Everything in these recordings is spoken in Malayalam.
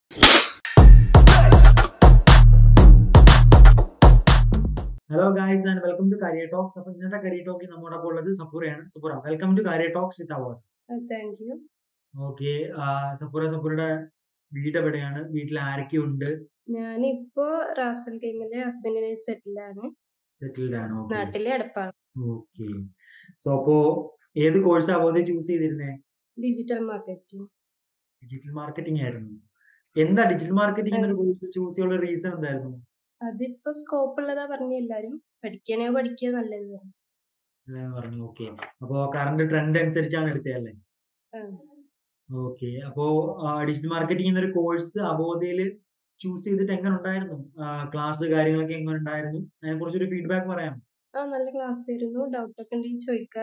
Hello guys and welcome to career talks അപ്പൊ ഇന്നത്തെ കരിയർ ടോക്കിൽ നമ്മോടൊപ്പം ഉള്ളത് സഫൂറയാണ് Safura welcome to career talks with our thank you okay Safura സഫൂറയുടെ വീട് എവിടെയാണ് വീട്ടിൽ ആരൊക്കെ ഉണ്ട് ഞാനിപ്പോ റാസൽ ഗെയിമിലെ ഹസ്ബൻഡിനെ സെറ്റിലാണ് സെറ്റിൽഡ് ആണ് ഓക്കെ നാട്ടിലെ അടപ്പാണ് ഓക്കെ സോ അപ്പോ ഏത് കോഴ്സ് അവധി ചൂസ് ചെയ്തിരുന്നേ ഡിജിറ്റൽ മാർക്കറ്റിംഗ് ഡിജിറ്റൽ മാർക്കറ്റിംഗ് ആയിരുന്നു എന്താ ഡിജിറ്റൽ മാർക്കറ്റിംഗ് എന്നൊരു കോഴ്സ് ചൂസ് ചെയ്യാനുള്ള റീസൺ എന്തായിരുന്നു അതിപ്പോ സ്കോപ്പ് ഉള്ളതാ പറഞ്ഞ എല്ലാരും പഠിക്കണേ പഠിക്കുക നല്ലത് പറഞ്ഞു. അല്ലാന്ന് പറഞ്ഞു ഓക്കെ അപ്പോ കറണ്ട് ട്രെൻഡ് അനുസരിച്ചാണ് എടുത്തതല്ലേ ആ. ഓക്കെ അപ്പോ ഡിജിറ്റൽ മാർക്കറ്റിംഗ് എന്നൊരു കോഴ്സ് അബോധയിൽ ചൂസ് ചെയ്തിട്ട് എങ്ങനെ ഉണ്ടായിരുന്നു ക്ലാസ് കാര്യങ്ങളൊക്കെ എങ്ങനെ ഉണ്ടായിരുന്നു അതിനെ കുറിച്ചൊരു ഫീഡ്ബാക്ക് പറയാം ആ നല്ല ക്ലാസ് ആയിരുന്നു ഡൗട്ട് ഒക്കെ ഉണ്ടെങ്കിൽ ചോദിക്കുക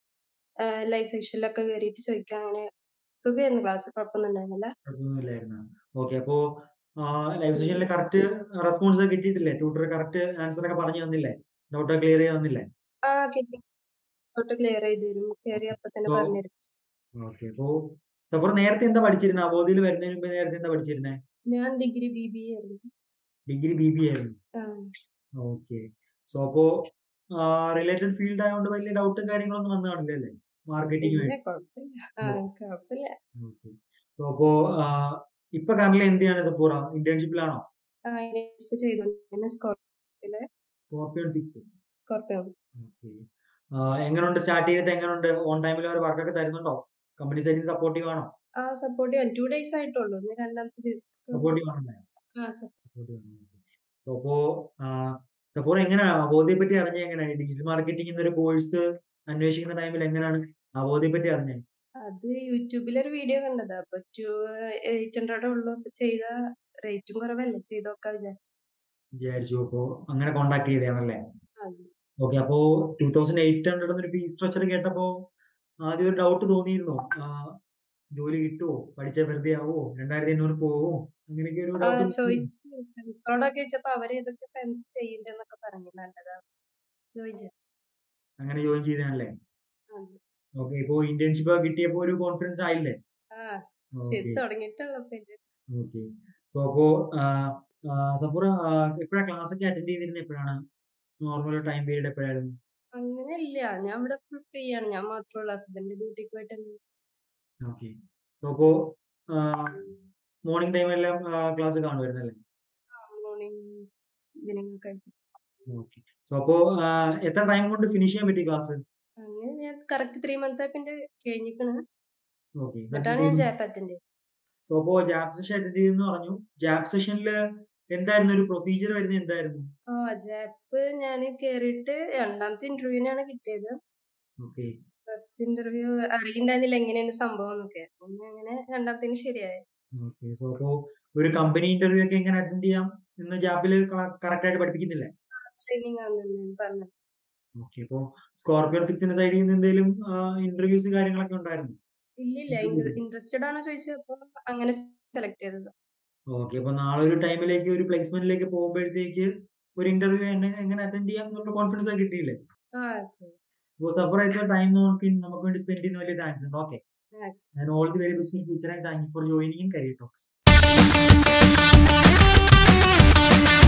ലൈവ് സെക്ഷനിലൊക്കെ കയറിയിട്ട് ചോദിക്കുക അങ്ങനെ സുഖമായിരുന്നു ക്ലാസ് കുഴപ്പമൊന്നും ഉണ്ടായിരുന്നില്ല കുഴപ്പമൊന്നുമില്ലായിരുന്നു ഓക്കെ അപ്പോ ലൈവ് സെഷനിൽ കറക്റ്റ് റെസ്പോൺസ് കിട്ടിയിട്ടില്ലേ ട്യൂട്ടർ കറക്റ്റ് ആൻസർ ഒക്കെ പറഞ്ഞു തന്നില്ലേ ഡൗട്ട് ക്ലിയർ ചെയ്ത് തന്നില്ലേ ആ കിട്ടി ഡൗട്ട് ക്ലിയർ ചെയ്ത് തരും കയറി അപ്പൊ തന്നെ ഓ. പറഞ്ഞു തരും ഓക്കെ അപ്പോ സഫർ നേരത്തെ എന്താ പഠിച്ചിരുന്നത് അബോധയിൽ വരുന്നതിന് മുമ്പ് നേരത്തെ എന്താ പഠിച്ചിരുന്നത് ഞാൻ ഡിഗ്രി ബി ബി എ ആയിരുന്നു ഡിഗ്രി ബി ബി ആയിരുന്നു ആ ഓക്കെ സോ അപ്പോ റിലേറ്റഡ് ഫീൽഡ് ആയതുകൊണ്ട് വലിയ ഡൗട്ടും കാര്യങ്ങളൊന്നും വന്നു കാണില്ല അല്ലേ മാർക്കറ്റിംഗ് ഇല്ല കുഴപ്പമില്ല ആ കുഴപ്പമില്ല ഓക്കെ സോ അപ്പോ ഇപ്പൊ കറന്റ് എന്ത് ചെയ്യാണ് ഇത് പൂറ ഇന്റേൺഷിപ്പിലാണോ ആ ഇപ്പൊ ചെയ്തോണ്ടിരുന്ന സ്കോർപ്പിലെ സ്കോർപ്പിയോൺ ഫിക്സ് സ്കോർപ്പിയോ ഓക്കെ എങ്ങനെയുണ്ട് സ്റ്റാർട്ട് ചെയ്തിട്ട് എങ്ങനെയുണ്ട് ഓൺ ടൈമിൽ അവർ വർക്കൊക്കെ തരുന്നുണ്ടോ കമ്പനി സൈഡിൽ സപ്പോർട്ടീവ് ആണോ ആ സപ്പോർട്ട് ചെയ്യാൻ ടു ഡേയ്സ് ആയിട്ടുള്ളൂ ഇന്ന് രണ്ടാമത്തെ ദിവസം സപ്പോർട്ടീവ് ആണല്ലേ ആ സ- സപ്പോർട്ടീവ് ആണ് സോ അപ്പോ സപ്പോർ എങ്ങനെയാണ് അവബോധയെ പറ്റി അറിഞ്ഞ എങ്ങനെയാണ് ഡിജിറ്റൽ മാർക്കറ്റിംഗ് എന്നൊരു കോഴ്സ് അന്വേഷിക്കുന്ന ടൈമിൽ എങ്ങനെയാണ് അവബോധയെ പറ്റി അറിഞ്ഞത് അത് യൂട്യൂബിലൊരു വീഡിയോ കണ്ടതാ അപ്പൊ ടു എയ്റ്റ് ഹൺഡ്രഡ് ഉള്ളു അപ്പൊ ചെയ്ത റേറ്റും കുറവല്ലേ ചെയ്തോക്കാ വിചാരിച്ചു വിചാരിച്ചു അപ്പോ അങ്ങനെ കോണ്ടാക്ട് ചെയ്തതാണല്ലേ അതെ. ഓക്കെ അപ്പോ ടൂ തൗസൻഡ് എയ്റ്റ് ഹൺഡ്രഡ് എന്നൊരു ഫീസ് സ്ട്രക്ചർ കേട്ടപ്പോ ആദ്യം ഒരു ഡൗട്ട് തോന്നിയിരുന്നു ആ, ജോലി കിട്ടുമോ പഠിച്ച വെറുതെ ആവോ രണ്ടായിരത്തി അഞ്ഞൂറ് പോവോ അങ്ങനെയൊക്കെ ഒരു ആ ഡൗട്ട് ചോദിച്ചു ഫ്രണ്ട്സോടൊക്കെ ചോദിച്ചപ്പോ അവര് ഏതൊക്കെ ഫ്രണ്ട്സ് ചെയ്യുന്നുണ്ടെന്നൊക്കെ പറഞ്ഞു നല്ലതാ ജോയിൻ ചെയ്തു അങ്ങനെ ജോയിൻ ചെയ്തതാണല്ലേ അതെ. ഓക്കെ ഇപ്പോ ഇന്റേൺഷിപ്പ് കിട്ടിയപ്പോ ഒരു കോൺഫിഡൻസ് ആയില്ലേ ആ ചെയ്ത് ഓക്കെ തുടങ്ങിയിട്ടുള്ളൂ ഇപ്പൊ ഇത്. ഓക്കെ സോ അപ്പോ സപ്പൂറ എപ്പോഴാണ് ക്ലാസ് ഒക്കെ അറ്റൻഡ് ചെയ്തിരുന്നത് എപ്പോഴാണ് നോർമൽ ടൈം പീരീഡ് എപ്പോഴായിരുന്നു അങ്ങനെ ഇല്ല ഞാൻ ഇവിടെ ഫുൾ ഫ്രീ ആണ് ഞാൻ മാത്രമേ ഉള്ളൂ ഹസ്ബൻഡ് ഡ്യൂട്ടിക്ക് പോയിട്ടുണ്ട് ഓക്കെ സോ അപ്പോ മോർണിംഗ് ടൈമെല്ലാം ക്ലാസ് കാണുമായിരുന്നല്ലേ മോർണിംഗ് ഈവനിങ് ഒക്കെ ആയിട്ട് ഓക്കെ സോ അപ്പോ എത്ര ടൈം കൊണ്ട് ഫിനിഷ് ചെയ്യാൻ പറ്റി ക്ലാസ് അങ്ങനെ ഞാൻ കറക്റ്റ് ത്രീ മന്ത് ആയപ്പോ കഴിഞ്ഞിക്കണ് ഓക്കെ എന്നിട്ടാണ് ഞാൻ ജാപ്പ് അറ്റൻഡ് ചെയ്തത് സോ അപ്പോ ജാബ് സെഷൻ അറ്റൻഡ് ചെയ്തെന്ന് പറഞ്ഞു ജാബ് സെഷനിൽ എന്തായിരുന്നു ഒരു പ്രൊസീജിയർ വരുന്നത് എന്തായിരുന്നു ആ ജാപ്പ് ഞാൻ കേറിയിട്ട് രണ്ടാമത്തെ ഇന്റർവ്യൂവിനാണ് കിട്ടിയത് ഓക്കെ ഫസ്റ്റ് ഇന്റർവ്യൂ അറിയണ്ടായിരുന്നില്ല എങ്ങനെയാണ് സംഭവം എന്നൊക്കെ പിന്നെ അങ്ങനെ രണ്ടാമത്തേന് ശരിയായി ഓക്കെ സോ അപ്പോ ഒരു കമ്പനി ഇന്റർവ്യൂ ഒക്കെ എങ്ങനെ അറ്റൻഡ് ചെയ്യാം എന്ന് ജാബിൽ കറക്റ്റ് ആയിട്ട് പഠിപ്പിക്കുന്നില്ലേ ട്രെയിനിങ് ആണെന്ന് പറഞ്ഞു ഓക്കെ അപ്പോ സ്കോർപിയോ ഫിക്സിന്റെ സൈഡിൽ നിന്ന് എന്തെങ്കിലും ഇന്റർവ്യൂസ് കാര്യങ്ങളൊക്കെ ഉണ്ടായിരുന്നു ഇല്ലില്ല ഇൻട്രസ്റ്റഡ് ആണോ ചോദിച്ചത് അപ്പൊ അങ്ങനെ സെലക്ട് ചെയ്തത് ഓക്കെ അപ്പൊ നാളെ ഒരു ടൈമിലേക്ക് ഒരു പ്ലേസ്മെന്റിലേക്ക് പോകുമ്പോഴത്തേക്ക് ഒരു ഇന്റർവ്യൂ എങ്ങനെ അറ്റൻഡ് ചെയ്യാം എന്നുള്ള കോൺഫിഡൻസ് ഒക്കെ കിട്ടിയില്ലേ ആ അപ്പോൾ സെപ്പറേറ്റ് ടൈം നോക്കി നമുക്ക് വേണ്ടി സ്പെൻഡ് ചെയ്യുന്ന വലിയ താങ്ക്സ് ഉണ്ട് okay Okay. And all the very best in future and thank you for joining in career talks